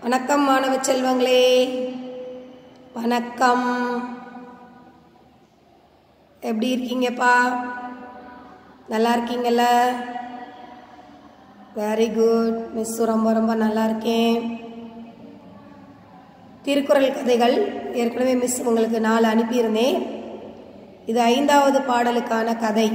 வணக்கம் மாணவ செல்வங்களே வணக்கம் எப்படி இருக்கீங்கப்பா நல்லா இருக்கீங்கல்ல வெரி குட் மிஸ் ரொம்ப ரொம்ப நல்லா இருக்கேன் திருக்குறள் கதைகள் ஏற்கனவே மிஸ் உங்களுக்கு நாலு அனுப்பியிருந்தேன் இது ஐந்தாவது பாடலுக்கான கதை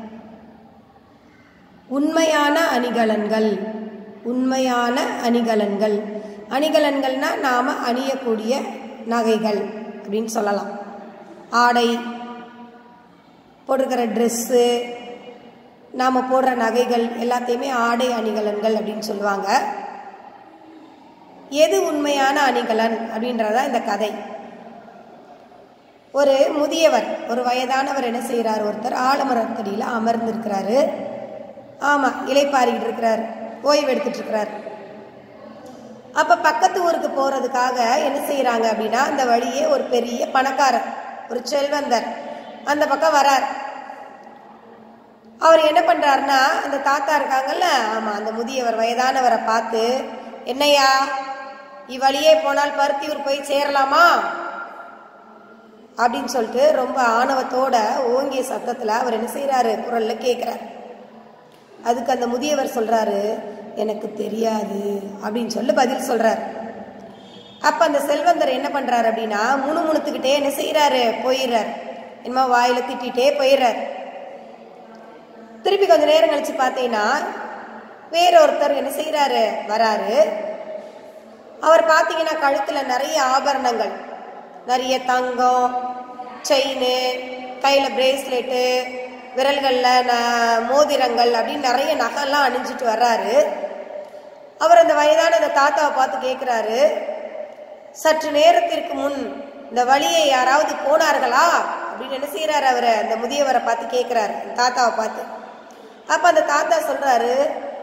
உண்மையான அணிகலன்கள் உண்மையான அணிகலன்கள் அணிகலன்கள்னா நாம் அணியக்கூடிய நகைகள் அப்படின்னு சொல்லலாம் ஆடை போட்டிருக்கிற ட்ரெஸ்ஸு நாம் போடுற நகைகள் எல்லாத்தையுமே ஆடை அணிகலன்கள் அப்படின்னு சொல்லுவாங்க எது உண்மையான அணிகலன் அப்படின்றதா இந்த கதை ஒரு முதியவர் ஒரு வயதானவர் என்ன செய்கிறார் ஒருத்தர் ஆலமரத்தடியில் அமர்ந்திருக்கிறாரு ஆமாம் இலைப்பாரிக்கிட்டு இருக்கிறார் ஓய்வு எடுத்துட்டு இருக்கிறார் அப்போ பக்கத்து ஊருக்கு போகிறதுக்காக என்ன செய்கிறாங்க அப்படின்னா அந்த வழியே ஒரு பெரிய பணக்காரர் ஒரு செல்வந்தர் அந்த பக்கம் வரார் அவர் என்ன பண்ணுறாருன்னா அந்த தாத்தா இருக்காங்கல்ல ஆமாம் அந்த முதியவர் வயதானவரை பார்த்து என்னையா இவ்வழியே போனால் பருத்தியூர் போய் சேரலாமா அப்படின்னு சொல்லிட்டு ரொம்ப ஆணவத்தோட ஓங்கிய சத்தத்தில் அவர் என்ன செய்கிறாரு குரலில் கேட்குறார் அதுக்கு அந்த முதியவர் சொல்கிறாரு எனக்கு தெரியாது அப்படின்னு சொல்லி பதில் சொல்கிறார் அப்போ அந்த செல்வந்தர் என்ன பண்ணுறாரு அப்படின்னா முணுமுணுத்துக்கிட்டே என்ன செய்கிறாரு போயிடுறார் என்னமோ வாயில் திட்டிகிட்டே போயிடுறார் திருப்பி கொஞ்ச நேரம் கழிச்சு பார்த்தீங்கன்னா வேற ஒருத்தர் என்ன செய்கிறாரு வராரு அவர் பார்த்தீங்கன்னா கழுத்தில் நிறைய ஆபரணங்கள் நிறைய தங்கம் செயின் கையில் பிரேஸ்லெட்டு விரல்களில் ந மோதிரங்கள் அப்படின்னு நிறைய நகைலாம் அணிஞ்சிட்டு வர்றாரு அவர் அந்த வயதான அந்த தாத்தாவை பார்த்து கேட்குறாரு சற்று நேரத்திற்கு முன் இந்த வழியை யாராவது போனார்களா அப்படின்னு என்ன செய்கிறாரு அவர் அந்த முதியவரை பார்த்து கேட்குறாரு தாத்தாவை பார்த்து அப்போ அந்த தாத்தா சொல்கிறாரு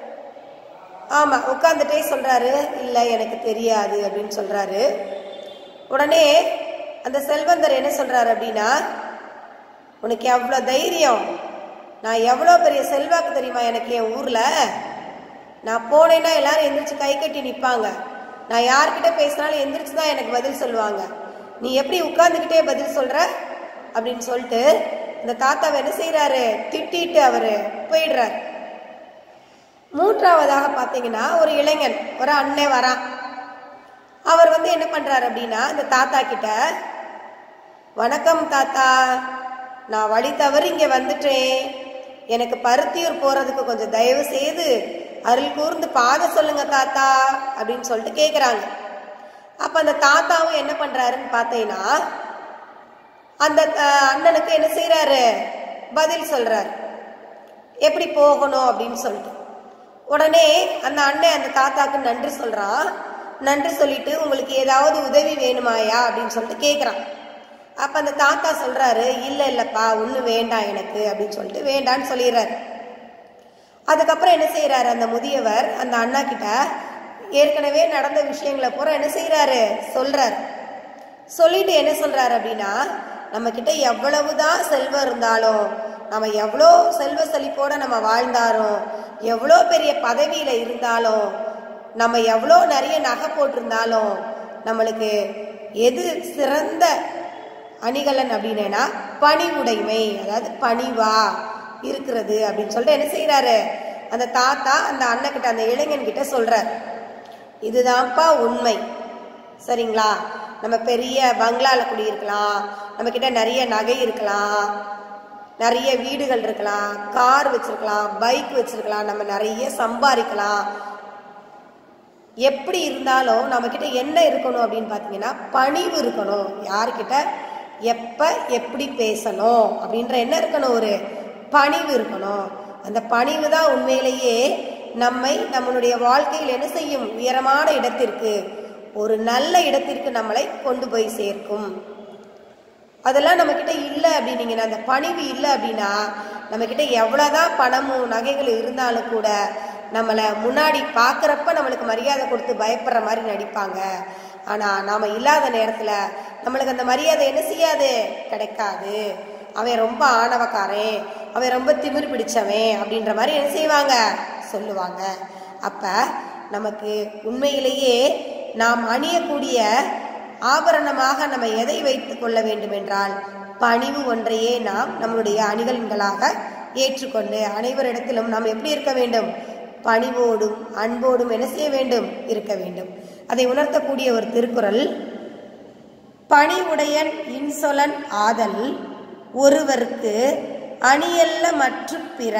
ஆமாம் உட்காந்துட்டே சொல்கிறாரு இல்லை எனக்கு தெரியாது அப்படின்னு சொல்கிறாரு உடனே அந்த செல்வந்தர் என்ன சொல்கிறாரு அப்படின்னா உனக்கு எவ்வளோ தைரியம் நான் எவ்வளோ பெரிய செல்வாக்கு தெரியுமா எனக்கு என் ஊரில் நான் போனேன்னா எல்லாரும் எந்திரிச்சு கை கட்டி நிற்பாங்க நான் யார்கிட்ட பேசினாலும் எந்திரிச்சு தான் எனக்கு பதில் சொல்லுவாங்க நீ எப்படி உட்காந்துக்கிட்டே பதில் சொல்கிற அப்படின்னு சொல்லிட்டு இந்த தாத்தாவை என்ன செய்கிறாரு திட்டிட்டு அவர் போயிடுறார் மூன்றாவதாக பார்த்தீங்கன்னா ஒரு இளைஞன் ஒரு அண்ணன் வரான் அவர் வந்து என்ன பண்ணுறாரு அப்படின்னா இந்த தாத்தா கிட்ட வணக்கம் தாத்தா நான் வழி தவறி இங்கே வந்துட்டேன் எனக்கு பருத்தியூர் போகிறதுக்கு கொஞ்சம் தயவு செய்து அருள் கூர்ந்து பாத சொல்லுங்க தாத்தா அப்படின்னு சொல்லிட்டு கேட்குறாங்க அப்போ அந்த தாத்தாவும் என்ன பண்ணுறாருன்னு பார்த்தீங்கன்னா அந்த அண்ணனுக்கு என்ன செய்கிறாரு பதில் சொல்கிறார் எப்படி போகணும் அப்படின்னு சொல்லிட்டு உடனே அந்த அண்ணன் அந்த தாத்தாக்கு நன்றி சொல்கிறான் நன்றி சொல்லிட்டு உங்களுக்கு ஏதாவது உதவி வேணுமாயா அப்படின்னு சொல்லிட்டு கேட்குறான் அப்போ அந்த தாத்தா சொல்கிறாரு இல்லை இல்லைப்பா ஒன்றும் வேண்டாம் எனக்கு அப்படின்னு சொல்லிட்டு வேண்டான்னு சொல்லிடுறாரு அதுக்கப்புறம் என்ன செய்கிறாரு அந்த முதியவர் அந்த அண்ணா கிட்ட ஏற்கனவே நடந்த விஷயங்களை பூரா என்ன செய்கிறாரு சொல்கிறார் சொல்லிட்டு என்ன சொல்கிறாரு அப்படின்னா நம்மக்கிட்ட எவ்வளவுதான் செல்வம் இருந்தாலும் நம்ம எவ்வளோ செல்வ செழிப்போடு நம்ம வாழ்ந்தாலும் எவ்வளோ பெரிய பதவியில் இருந்தாலும் நம்ம எவ்வளோ நிறைய நகை போட்டிருந்தாலும் நம்மளுக்கு எது சிறந்த அணிகலன் அப்படின்னா பணிவுடைமை அதாவது பணிவா இருக்கிறது அப்படின்னு சொல்லிட்டு என்ன செய்கிறாரு அந்த தாத்தா அந்த அண்ணக்கிட்ட அந்த இளைஞன் கிட்ட சொல்கிறார் இதுதான்ப்பா உண்மை சரிங்களா நம்ம பெரிய பங்களாவில் குடியிருக்கலாம் நம்மக்கிட்ட நிறைய நகை இருக்கலாம் நிறைய வீடுகள் இருக்கலாம் கார் வச்சிருக்கலாம் பைக் வச்சிருக்கலாம் நம்ம நிறைய சம்பாதிக்கலாம் எப்படி இருந்தாலும் நம்மக்கிட்ட என்ன இருக்கணும் அப்படின்னு பார்த்தீங்கன்னா பணிவு இருக்கணும் யார்கிட்ட எப்போ எப்படி பேசணும் அப்படின்ற என்ன இருக்கணும் ஒரு பணிவு இருக்கணும் அந்த பணிவு தான் உண்மையிலேயே நம்மை நம்மளுடைய வாழ்க்கையில் என்ன செய்யும் உயரமான இடத்திற்கு ஒரு நல்ல இடத்திற்கு நம்மளை கொண்டு போய் சேர்க்கும் அதெல்லாம் நம்மக்கிட்ட இல்லை அப்படின்னீங்கன்னா அந்த பணிவு இல்லை அப்படின்னா நம்மக்கிட்ட எவ்வளோதான் பணமும் நகைகள் இருந்தாலும் கூட நம்மளை முன்னாடி பார்க்குறப்ப நம்மளுக்கு மரியாதை கொடுத்து பயப்படுற மாதிரி நடிப்பாங்க ஆனால் நாம் இல்லாத நேரத்தில் நம்மளுக்கு அந்த மரியாதை என்ன செய்யாது கிடைக்காது அவன் ரொம்ப ஆணவக்காரன் அவன் ரொம்ப திமிர் பிடிச்சவன் அப்படின்ற மாதிரி என்ன செய்வாங்க சொல்லுவாங்க அப்போ நமக்கு உண்மையிலேயே நாம் அணியக்கூடிய ஆபரணமாக நம்ம எதை வைத்துக் கொள்ள வேண்டும் என்றால் பணிவு ஒன்றையே நாம் நம்முடைய அணிகலன்களாக ஏற்றுக்கொண்டு அனைவரிடத்திலும் நாம் எப்படி இருக்க வேண்டும் பணிவோடும் அன்போடும் என்ன செய்ய வேண்டும் இருக்க வேண்டும் அதை உணர்த்தக்கூடிய ஒரு திருக்குறள் பணிவுடையன் இன்சொலன் ஆதல் ஒருவர்க்கு அணியல்ல மற்று பிற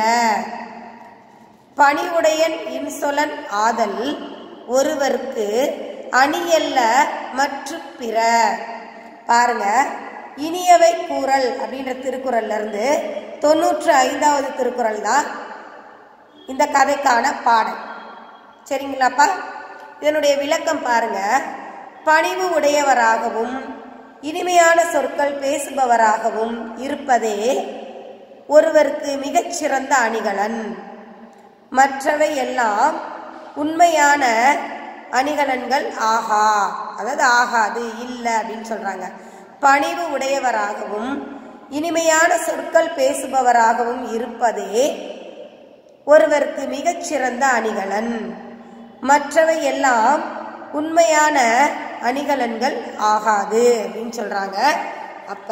பணிவுடையன் இன்சொலன் ஆதல் ஒருவர்க்கு அணியல்ல மற்று பிற பாருங்க இனியவை கூறல் அப்படின்ற திருக்குறள்ல இருந்து தொண்ணூற்று ஐந்தாவது திருக்குறள் தான் இந்த கதைக்கான பாடல் சரிங்களாப்பா இதனுடைய விளக்கம் பாருங்க பணிவு உடையவராகவும் இனிமையான சொற்கள் பேசுபவராகவும் இருப்பதே ஒருவருக்கு மிகச்சிறந்த அணிகலன் மற்றவை எல்லாம் உண்மையான அணிகலன்கள் ஆகா அதாவது ஆகாது இல்லை அப்படின்னு சொல்றாங்க பணிவு உடையவராகவும் இனிமையான சொற்கள் பேசுபவராகவும் இருப்பதே ஒருவருக்கு மிகச்சிறந்த அணிகலன் மற்றவை எல்லாம் உண்மையான அணிகலன்கள் ஆகாது அப்படின்னு சொல்றாங்க அப்ப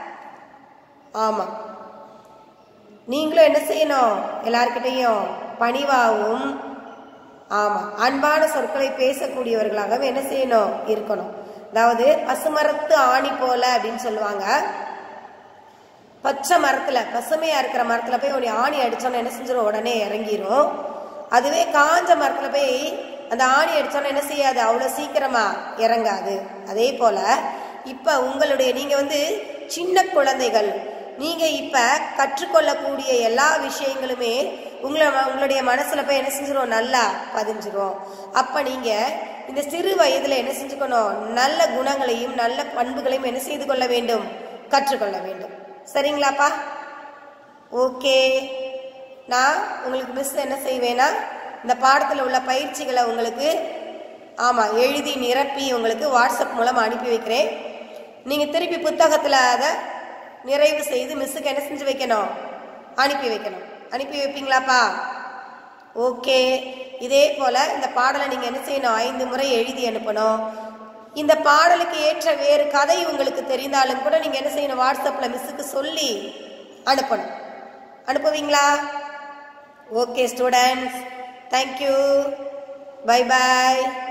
ஆமா நீங்களும் என்ன செய்யணும் எல்லார்கிட்டையும் பணிவாகவும் ஆமா அன்பான சொற்களை பேசக்கூடியவர்களாக என்ன செய்யணும் இருக்கணும் அதாவது பசுமரத்து ஆணி போல அப்படின்னு சொல்லுவாங்க பச்சை மரத்துல பசுமையா இருக்கிற மரத்துல போய் ஒரு ஆணி அடிச்சோன்னா என்ன செஞ்சிடும் உடனே இறங்கிரும் அதுவே காஞ்ச மரத்துல போய் அந்த ஆணி அடிச்சோன்னா என்ன செய்யாது அவ்வளவு சீக்கிரமா இறங்காது அதே போல இப்ப உங்களுடைய நீங்க வந்து சின்ன குழந்தைகள் நீங்க இப்ப கற்றுக்கொள்ளக்கூடிய எல்லா விஷயங்களுமே உங்களை உங்களுடைய மனசுல போய் என்ன செஞ்சிரும் நல்லா பதிஞ்சிரும் அப்ப நீங்க இந்த சிறு வயதுல என்ன செஞ்சுக்கணும் நல்ல குணங்களையும் நல்ல பண்புகளையும் என்ன செய்து கொள்ள வேண்டும் கற்றுக்கொள்ள வேண்டும் சரிங்களாப்பா ஓகே நான் உங்களுக்கு மிஸ் என்ன செய்வேன்னா இந்த பாடத்தில் உள்ள பயிற்சிகளை உங்களுக்கு ஆமாம் எழுதி நிரப்பி உங்களுக்கு வாட்ஸ்அப் மூலம் அனுப்பி வைக்கிறேன் நீங்கள் திருப்பி புத்தகத்தில் அதை நிறைவு செய்து மிஸ்ஸுக்கு என்ன செஞ்சு வைக்கணும் அனுப்பி வைக்கணும் அனுப்பி வைப்பீங்களாப்பா ஓகே இதே போல் இந்த பாடலை நீங்கள் என்ன செய்யணும் ஐந்து முறை எழுதி அனுப்பணும் இந்த பாடலுக்கு ஏற்ற வேறு கதை உங்களுக்கு தெரிந்தாலும் கூட நீங்கள் என்ன செய்யணும் வாட்ஸ்அப்பில் மிஸ்ஸுக்கு சொல்லி அனுப்பணும் அனுப்புவீங்களா ஓகே ஸ்டூடெண்ட்ஸ் தேங்க்யூ பை பாய்